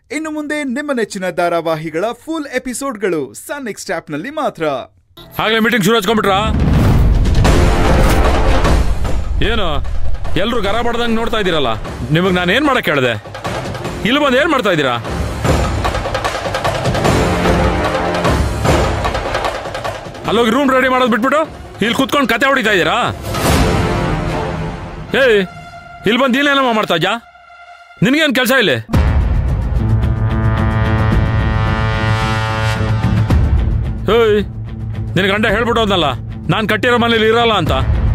ಇನ್ನು ಮುಂದೆ ನಿಮ್ಮ ನೆಚ್ಚಿನ ಧಾರಾವಾಹಿಗಳ ಫುಲ್ ಎಪಿಸೋಡ್ಗಳು ಸನ್ ನೆಕ್ಸ್ಟ್ ಆಪ್ನಲ್ಲಿ ಮಾತ್ರ ಆಗ್ಲೇ ಮೀಟಿಂಗ್ ಶುರು ಹಚ್ಕೊಂಡ್ಬಿಟ್ರಾ ಏನು ಎಲ್ರು ಗರ ಬಡ್ದಂಗೆ ನೋಡ್ತಾ ಇದ್ದೀರಲ್ಲ ನಿಮಗೆ ನಾನು ಏನು ಮಾಡಕ್ಕೆ ಹೇಳಿದೆ ಇಲ್ಲಿ ಬಂದು ಏನು ಮಾಡ್ತಾ ಇದ್ದೀರಾ ಅಲ್ಲೋಗಿ ರೂಮ್ ರೆಡಿ ಮಾಡೋದು ಬಿಟ್ಬಿಟ್ಟು ಇಲ್ಲಿ ಕುತ್ಕೊಂಡು ಕತೆ ಹೊಡಿತಾ ಇದ್ದೀರಾ ಏಯ್ ಇಲ್ಲಿ ಬಂದು ಇಲ್ಲೇನಮ್ಮ ಮಾಡ್ತಾ ಇದ್ಯಾ ನಿನಗೇನು ಕೆಲಸ ಇಲ್ಲಿ ಏಯ್ ನಿನ್ ಗಂಡ ಹೇಳ್ಬಿಟ್ಟು ಹೋದ್ನಲ್ಲ ನಾನು ಕಟ್ಟಿರೋ ಮನೇಲಿ ಇರಲ್ಲ ಅಂತ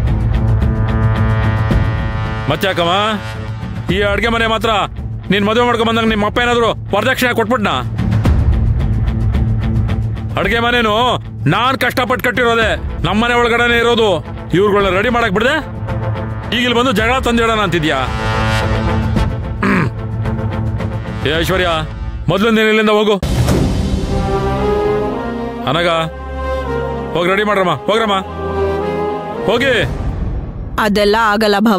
ಮತ್ತೆ ಯಾಕಮ್ಮ ಈ ಅಡ್ಗೆ ಮನೆ ಮಾತ್ರ ನೀನ್ ಮದುವೆ ಮಾಡ್ಕೊಂಡ್ ಬಂದಾಗ ನಿಮ್ಮ ಅಪ್ಪ ಏನಾದ್ರು ವರದಕ್ಷಿಣೆ ಕೊಟ್ಬಿಟ್ನಾ ಅಡ್ಗೆ ಮನೇನು ನಾನ್ ಕಷ್ಟಪಟ್ಟು ಕಟ್ಟಿರೋದೆ ನಮ್ಮ ಮನೆ ಒಳಗಡೆನೆ ಇರೋದು ಇವ್ರುಗಳನ್ನ ರೆಡಿ ಮಾಡಕ್ ಬಿಡ್ದೆ ಈಗ ಇಲ್ಲಿ ಬಂದು ಜಗಳ ತಂದಿಡೋಣ ಅಂತಿದ್ಯಾ ಹ್ಮ್. ಏ ಐಶ್ವರ್ಯ ಮೊದಲು ನೀನು ಇಲ್ಲಿಂದ ಹೋಗು ಅನಗ ಹೋಗಿ ರೆಡಿ ಮಾಡ್ರಮ್ಮ ಹೋಗ್ರಮ್ಮ ಹೋಗಿ ಅದೆಲ್ಲ ಆಗಲ್ಲ ಭವ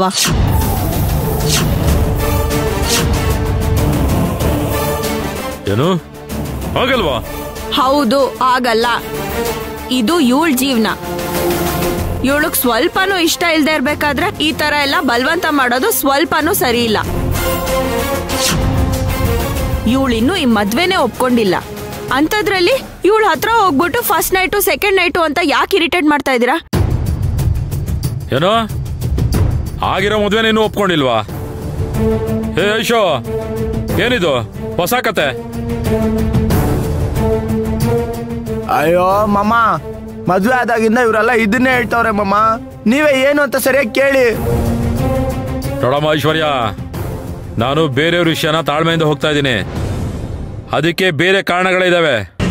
ಏನು ಹೋಗಲ್ವಾ ಹೌದು ಆಗಲ್ಲ ಇದು ಇವಳ ಜೀವನ ಇವಳಗ್ ಸ್ವಲ್ಪನೂ ಇಷ್ಟ ಇಲ್ದೇ ಇರ್ಬೇಕಾದ್ರೆ ಈ ತರ ಎಲ್ಲ ಬಲವಂತ ಮಾಡೋದು ಸ್ವಲ್ಪನೂ ಸರಿ ಇಲ್ಲ ಇವಳಿನ್ನು ಈ ಮದ್ವೆನೇ ಒಪ್ಕೊಂಡಿಲ್ಲ ಅಂತದ್ರಲ್ಲಿ ಇವಳ ಹತ್ರ ಹೋಗ್ಬಿಟ್ಟು ಫಸ್ಟ್ ನೈಟು ಸೆಕೆಂಡ್ ನೈಟು ಅಂತ ಯಾಕೆ ಇರಿಟೇಟ್ ಮಾಡ್ತಾ ಇದ್ದೀರಾ ಏನು ಆಗಿರೋ ಮದ್ವೆ ನೀನು ಒಪ್ಕೊಂಡಿಲ್ವಾ ಏ ಐಶೋ ಏನಿದು ಹೊಸ ಕತೆ ಅಯ್ಯೋ ಮಮ್ಮ ಮದ್ವೆ ಆದಾಗಿಂದ ಇವರೆಲ್ಲ ಇದನ್ನೇ ಹೇಳ್ತಾವ್ರೆ ಮಮ್ಮ ನೀವೇ ಏನು ಅಂತ ಸರಿಯಾಗಿ ಕೇಳಿ ನೋಡಮ್ಮ ಐಶ್ವರ್ಯ ನಾನು ಬೇರೆಯವ್ರ ವಿಷಯನ ತಾಳ್ಮೆಯಿಂದ ಹೋಗ್ತಾ ಇದ್ದೀನಿ ಅದಕ್ಕೆ ಬೇರೆ ಕಾರಣಗಳಿದಾವೆ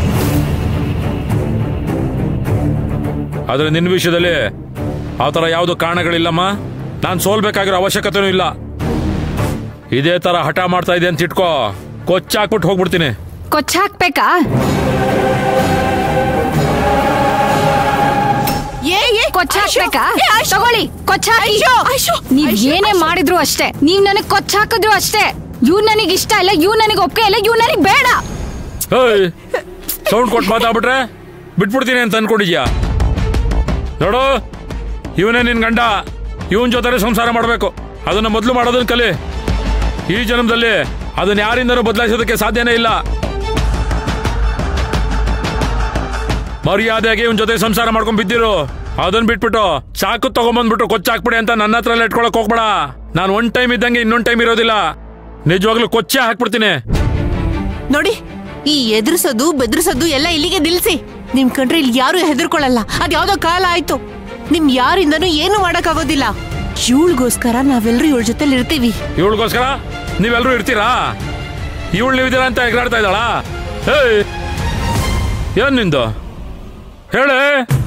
ಆದ್ರೆ ನಿನ್ನ ವಿಷಯದಲ್ಲಿ ಆ ಥರ ಯಾವುದು ಕಾರಣಗಳಿಲ್ಲಮ್ಮ ನಾನು ಸೋಲ್ಬೇಕಾಗಿರೋ ಅವಶ್ಯಕತೆನೂ ಇಲ್ಲ ಇದೇ ತರ ಹಠ ಮಾಡ್ತಾ ಇದೆ ಅಂತ ಇಟ್ಕೋ ಕೊಚ್ಚಾಕ್ಬಿಟ್ಟು ಹೋಗ್ಬಿಡ್ತೀನಿ ಕೊಚ್ಚ ಹಾಕ್ಬೇಕಾ ಕೊಚ್ಚ ಹಾಕ್ಬೇಕಾ ತಗೊಳ್ಳಿ ಕೊಚ್ಚ ಹಾಕಿ ನೀವ್ ಏನೇ ಮಾಡಿದ್ರು ಅಷ್ಟೇ ನೀವ್ ನನಗ್ ಕೊಚ್ಚ ಹಾಕಿದ್ರು ಅಷ್ಟೇ ಇವ್ ನನಗ್ ಇಷ್ಟ ಇಲ್ಲ ಇವ್ ನನಗ್ ಒಪ್ಪಿಗೆ ಇಲ್ಲ ಇವ್ ನನಗ್ ಬೇಡ ಹೇಯ್ ಸೌಂಡ್ ಕೊಟ್ಟು ಮಾತಾಡ್ಬಿಟ್ರೆ ಬಿಟ್ಬಿಡ್ತೀನಿ ಅಂತ ಅನ್ಕೊಂಡಿದ್ಯಾ ನೋಡು ಇವನೇ ನಿನ್ ಗಂಡ ಇವನ್ ಜೊತೆ ಸಂಸಾರ ಮಾಡಬೇಕು ಅದನ್ನ ಮೊದಲು ಮಾಡೋದನ್ನ ಕಲಿ ಈ ಜನ್ಮದಲ್ಲಿ ಅದನ್ನ ಯಾರಿಂದನೂ ಬದಲಾಯಿಸೋದಕ್ಕೆ ಸಾಧ್ಯನೇ ಇಲ್ಲ ಮರ್ಯಾದೆಗೆ ಇವನ್ ಜೊತೆ ಸಂಸಾರ ಮಾಡ್ಕೊಂಡ್ ಬಿದ್ದಿರು ಅದನ್ನ ಬಿಟ್ಬಿಟ್ಟು ಸಾಕು ತಗೊಂಬಂದ್ಬಿಟ್ಟು ಕೊಚ್ಚಾಕ್ಬಿಡಿ ಅಂತ ನನ್ನ ಹತ್ರ ಎಲ್ಲ ಇಟ್ಕೊಳಕ್ ಹೋಗ್ಬೇಡ ನಾನು ಒಂದ್ ಟೈಮ್ ಇದ್ದಂಗೆ ಇನ್ನೊಂದ್ ಟೈಮ್ ಇರೋದಿಲ್ಲ ನಿಜವಾಗ್ಲೂ ಕೊಚ್ಚೆ ಹಾಕ್ಬಿಡ್ತೀನಿ ನೋಡಿ ಈ ಎದುರಿಸೋದು ಬೆದರಿಸೋದು ಎಲ್ಲ ಇಲ್ಲಿಗೆ ನಿಲ್ಸಿ ನಿಮ್ ಕಂಡ್ರೆ ಇಲ್ಲಿ ಯಾರು ಹೆದರ್ಕೊಳ್ಳಲ್ಲ ಅದ್ ಯಾವ್ದೋ ಕಾಲ ಆಯ್ತು ನಿಮ್ ಯಾರಿಂದನೂ ಏನು ಮಾಡಕ್ಕಾಗೋದಿಲ್ಲ ಇವಳಿಗೋಸ್ಕರ ನಾವೆಲ್ಲರೂ ಇವಳ ಜೊತೆಲಿ ಇರ್ತೀವಿ ಇವಳಿಗೋಸ್ಕರ ನೀವೆಲ್ಲರೂ ಇರ್ತೀರಾ ಇವಳು ನೀವಿದ್ದೀರಾ ಅಂತ ಎಗರಾಡ್ತಾ ಇದ್ದಾಳಾ ಏಯ್ ಏನ್ ನಿಂದು ಹೇಳೇ